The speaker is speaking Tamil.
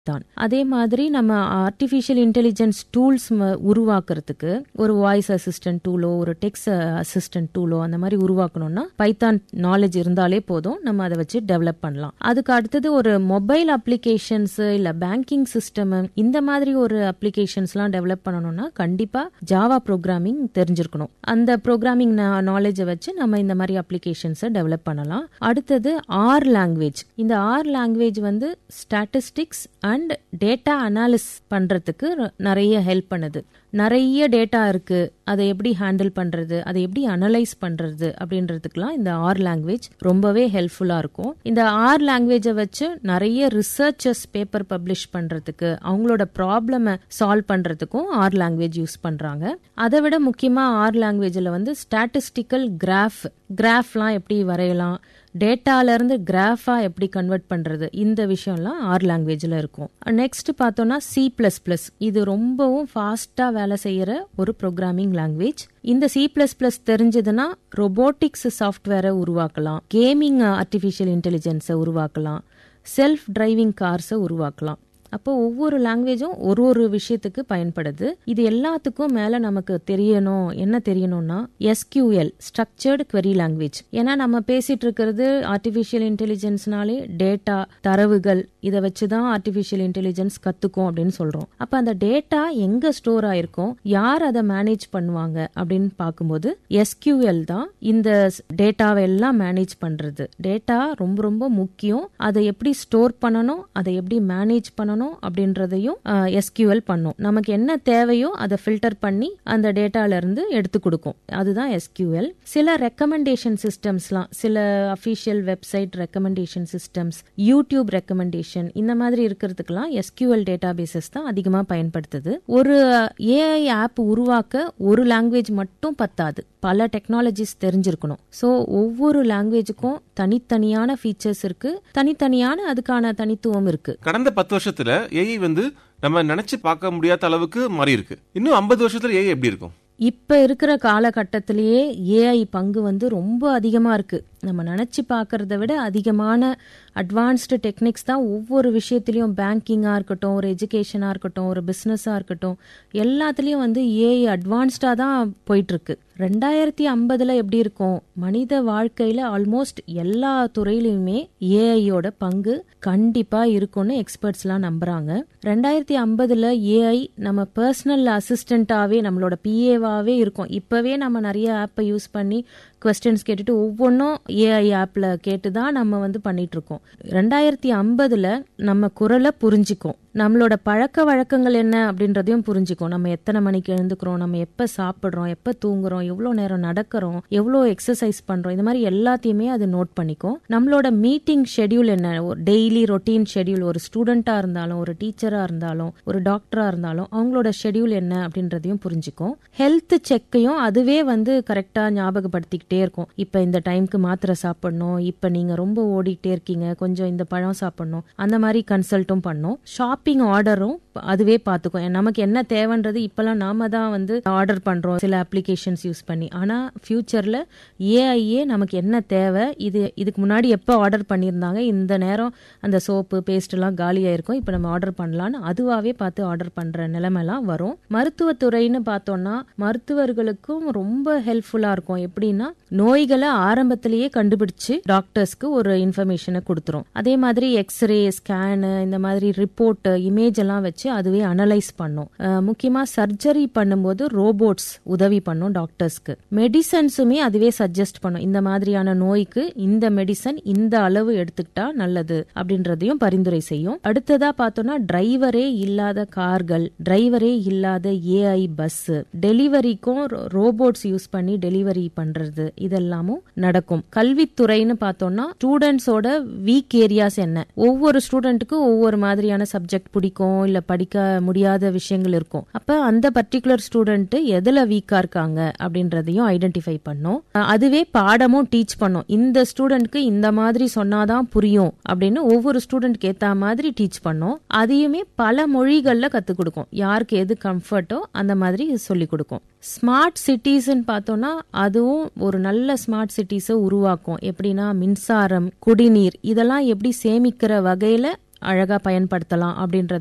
தான் அதே மாதிரி நம்ம ஆர்டிஃபிஷியல் இன்டெலிஜென்ஸ் டூல்ஸ் உருவாக்குறதுக்கு ஒரு வாய்ஸ் அசிஸ்டன்ட் டூலோ ஒரு டெக்ஸ் அசிஸ்டன்ட் டூலோ அந்த மாதிரி உருவாக்கணும்னா பைத்தான் நாலேஜ் இருந்தாலே போதும் நம்ம அதை வச்சு டெவலப் பண்ணலாம் அதுக்கு அடுத்தது ஒரு மொபைல் அப்ளிகேஷன்ஸ் இல்ல பேங்கிங் சிஸ்டம் இந்த மாதிரி ஒரு அப்ளிகேஷன்ஸ்லாம் டெவலப் பண்ணணும்னா கண்டிப்பா ஜாவா ப்ரோக்ராமிங் தெரிஞ்சிருக்கணும் அந்த ப்ரோக்ராமிங் நாலேஜை வச்சு நம்ம இந்த மாதிரி அப்ளிகேஷன்ஸை டெவலப் பண்ணலாம் அடுத்தது ஆர் லாங்குவேஜ் இந்த ஆர் லாங்குவேஜ் வந்து ஸ்டாட்டிஸ்டிக்ஸ் அண்ட் டேட்டா அனாலிஸ் பண்றதுக்கு நிறைய ஹெல்ப் பண்ணுது நிறைய டேட்டா இருக்கு அதை எப்படி ஹேண்டில் பண்றது அதை எப்படி அனலைஸ் பண்றது அப்படின்றதுக்குலாம் இந்த ஆர் லாங்குவேஜ் ரொம்பவே ஹெல்ப்ஃபுல்லா இருக்கும் இந்த ஆர் லாங்குவேஜை வச்சு நிறைய ரிசர்ச்சர்ஸ் பேப்பர் பப்ளிஷ் பண்றதுக்கு அவங்களோட ப்ராப்ளமை சால்வ் பண்றதுக்கும் ஆர் லாங்குவேஜ் யூஸ் பண்றாங்க அதை விட முக்கியமா ஆர் லாங்குவேஜில் வந்து ஸ்டாட்டிஸ்டிக்கல் கிராஃப் கிராஃப்லாம் எப்படி வரையலாம் டேட்டால இருந்து கிராஃபா எப்படி கன்வெர்ட் பண்றது இந்த விஷயம்லாம் ஆர் லாங்குவேஜ்ல இருக்கும் நெக்ஸ்ட் பார்த்தோம்னா சி பிளஸ் பிளஸ் இது ரொம்பவும் ஃபாஸ்டா வேலை செய்யற ஒரு ப்ரோக்ராமிங் லாங்குவேஜ் இந்த சி பிளஸ் பிளஸ் தெரிஞ்சதுன்னா ரொபோட்டிக்ஸ் சாஃப்ட்வேரை உருவாக்கலாம் கேமிங் ஆர்டிஃபிஷியல் இன்டெலிஜென்ஸை உருவாக்கலாம் செல்ஃப் டிரைவிங் கார்ஸை உருவாக்கலாம் அப்போ ஒவ்வொரு லாங்குவேஜும் ஒரு ஒரு விஷயத்துக்கு பயன்படுது இது எல்லாத்துக்கும் மேல நமக்கு தெரியணும் என்ன தெரியணும்னா எஸ்கியூஎல் ஸ்ட்ரக்சர்டு query லாங்குவேஜ் ஏன்னா நம்ம பேசிட்டு இருக்கிறது ஆர்டிபிஷியல் இன்டெலிஜென்ஸ்னாலே டேட்டா தரவுகள் இதை வச்சுதான் ஆர்டிபிஷியல் இன்டெலிஜென்ஸ் கத்துக்கும் அப்படின்னு சொல்றோம் அப்ப அந்த டேட்டா எங்க ஸ்டோர் ஆயிருக்கும் யார் அதை மேனேஜ் பண்ணுவாங்க அப்படின்னு பார்க்கும்போது எஸ்கியூஎல் தான் இந்த டேட்டாவை எல்லாம் மேனேஜ் பண்றது டேட்டா ரொம்ப ரொம்ப முக்கியம் அதை எப்படி ஸ்டோர் பண்ணணும் அதை எப்படி மேனேஜ் பண்ணணும் அப்படின்றதையும் எஸ்கியூஎல் பண்ணும் நமக்கு என்ன தேவையோ அதை ஃபில்டர் பண்ணி அந்த டேட்டால இருந்து எடுத்து கொடுக்கும் அதுதான் எஸ்கியூஎல் சில ரெக்கமெண்டேஷன் சிஸ்டம்ஸ்லாம் சில official website recommendation systems YouTube recommendation இந்த மாதிரி இருக்கிறதுக்கெல்லாம் எஸ்கியூஎல் டேட்டா பேசஸ் தான் அதிகமாக பயன்படுத்துது ஒரு ஏஐ ஆப் உருவாக்க ஒரு லாங்குவேஜ் மட்டும் பத்தாது பல டெக்னாலஜிஸ் தெரிஞ்சிருக்கணும் ஸோ ஒவ்வொரு லாங்குவேஜுக்கும் தனித்தனியான ஃபீச்சர்ஸ் இருக்கு தனித்தனியான அதுக்கான தனித்துவம் இருக்கு கடந்த பத்து வருஷத்துல ஏஐ வந்து நம்ம நினைச்சு பார்க்க முடியாத அளவுக்கு மாறி இருக்கு இன்னும் ஐம்பது வருஷத்துல ஏஐ எப்படி இருக்கும் இப்ப இருக்கிற காலகட்டத்திலேயே ஏஐ பங்கு வந்து ரொம்ப அதிகமா இருக்கு நம்ம நினைச்சு பார்க்கறத விட அதிகமான அட்வான்ஸ்டு டெக்னிக்ஸ் தான் ஒவ்வொரு விஷயத்திலையும் பேங்கிங்கா இருக்கட்டும் ஒரு எஜுகேஷனா இருக்கட்டும் ஒரு பிசினஸா இருக்கட்டும் எல்லாத்துலயும் வந்து ஏஐ அட்வான்ஸ்டா தான் போயிட்டு இருக்கு ரெண்டாயிரத்தி ஐம்பதுல எப்படி இருக்கும் மனித வாழ்க்கையில ஆல்மோஸ்ட் எல்லா துறையிலுமே ஏஐயோட பங்கு கண்டிப்பா இருக்கும்னு எக்ஸ்பர்ட்ஸ்லாம் நம்புறாங்க ரெண்டாயிரத்தி ஐம்பதுல ஏஐ நம்ம பர்சனல் அசிஸ்டண்டாவே நம்மளோட பிஏவாவே இருக்கும் இப்பவே நம்ம நிறைய ஆப்பை யூஸ் பண்ணி கொஸ்டின்ஸ் கேட்டுட்டு ஒவ்வொன்றும் ஏஐ ஆப்ல கேட்டு தான் நம்ம வந்து பண்ணிட்டு இருக்கோம் ரெண்டாயிரத்தி ஐம்பதுல நம்ம குரலை புரிஞ்சுக்கும் நம்மளோட பழக்க வழக்கங்கள் என்ன அப்படின்றதையும் புரிஞ்சுக்கும் நம்ம எத்தனை மணிக்கு எழுந்துக்கிறோம் நம்ம எப்ப சாப்பிடுறோம் எப்ப தூங்குறோம் எவ்வளவு நேரம் நடக்கிறோம் எவ்வளவு எக்ஸசைஸ் பண்றோம் இந்த மாதிரி எல்லாத்தையுமே அது நோட் பண்ணிக்கும் நம்மளோட மீட்டிங் ஷெட்யூல் என்ன டெய்லி ரொட்டீன் ஷெட்யூல் ஒரு ஸ்டூடெண்டா இருந்தாலும் ஒரு டீச்சரா இருந்தாலும் ஒரு டாக்டரா இருந்தாலும் அவங்களோட ஷெட்யூல் என்ன அப்படின்றதையும் புரிஞ்சுக்கும் ஹெல்த் செக்கையும் அதுவே வந்து கரெக்டா ஞாபகப்படுத்திக்கிட்டே இருக்கும் இப்ப இந்த டைம்க்கு மாத்திரை சாப்பிடணும் இப்ப நீங்க ரொம்ப ஓடிட்டே இருக்கீங்க கொஞ்சம் இந்த பழம் சாப்பிடணும் அந்த மாதிரி கன்சல்ட்டும் பண்ணும் ஷாப்பிங் ஆர்டரும் அதுவே பார்த்துக்கும் நமக்கு என்ன தேவைன்றது இப்பெல்லாம் நாம தான் வந்து ஆர்டர் பண்றோம் சில அப்ளிகேஷன்ஸ் யூஸ் பண்ணி ஆனா ஃபியூச்சர்ல ஏஐஏ நமக்கு என்ன தேவை இது இதுக்கு முன்னாடி எப்போ ஆர்டர் பண்ணியிருந்தாங்க இந்த நேரம் அந்த சோப்பு பேஸ்ட் எல்லாம் காலியா இருக்கும் இப்போ நம்ம ஆர்டர் பண்ணலான்னு அதுவாவே பார்த்து ஆர்டர் பண்ற நிலைமைலாம் வரும் மருத்துவத்துறைன்னு பார்த்தோம்னா மருத்துவர்களுக்கும் ரொம்ப ஹெல்ப்ஃபுல்லா இருக்கும் எப்படின்னா நோய்களை ஆரம்பத்திலேயே கண்டுபிடிச்சு டாக்டர்ஸ்க்கு ஒரு இன்ஃபர்மேஷனை கொடுத்துரும் அதே மாதிரி எக்ஸ்ரே ஸ்கேனு இந்த மாதிரி ரிப்போர்ட் இமேஜ் எல்லாம் வச்சு அதுவே அனலைஸ் பண்ணும் முக்கியமா சர்ஜரி பண்ணும்போது ரோபோட்ஸ் உதவி பண்ணும் டாக்டர்ஸ்க்கு மெடிசன்ஸுமே அதுவே சஜஸ்ட் பண்ணும் இந்த மாதிரியான நோய்க்கு இந்த மெடிசன் இந்த அளவு எடுத்துக்கிட்டா நல்லது அப்படின்றதையும் பரிந்துரை செய்யும் அடுத்ததா பார்த்தோம்னா டிரைவரே இல்லாத கார்கள் டிரைவரே இல்லாத ஏஐ பஸ் டெலிவரிக்கும் ரோபோட்ஸ் யூஸ் பண்ணி டெலிவரி பண்றது இதெல்லாமும் நடக்கும் கல்வித்துறைன்னு பார்த்தோம்னா ஸ்டூடெண்ட்ஸோட வீக் ஏரியாஸ் என்ன ஒவ்வொரு ஸ்டூடெண்ட்டுக்கும் ஒவ்வொரு மாதிரியான சப்ஜெக்ட் பிடிக்கும் இல்ல படிக்க முடியாத விஷயங்கள் இருக்கும் அப்ப அந்த பர்டிகுலர் ஸ்டூடெண்ட் எதுல வீக்கா இருக்காங்க அப்படின்றதையும் ஐடென்டிஃபை பண்ணும் அதுவே பாடமும் டீச் பண்ணும் இந்த ஸ்டூடெண்ட்க்கு இந்த மாதிரி சொன்னாதான் புரியும் அப்படின்னு ஒவ்வொரு ஸ்டூடெண்ட்க்கு ஏத்த மாதிரி டீச் பண்ணும் அதையுமே பல மொழிகள்ல கத்து கொடுக்கும் யாருக்கு எது கம்ஃபர்ட்டோ அந்த மாதிரி சொல்லி கொடுக்கும் ஸ்மார்ட் சிட்டிஸ்ன்னு பார்த்தோம்னா அதுவும் ஒரு நல்ல ஸ்மார்ட் சிட்டிஸை உருவாக்கும் எப்படின்னா மின்சாரம் குடிநீர் இதெல்லாம் எப்படி சேமிக்கிற வகையில அழகா பயன்படுத்தலாம் அப்படின்றத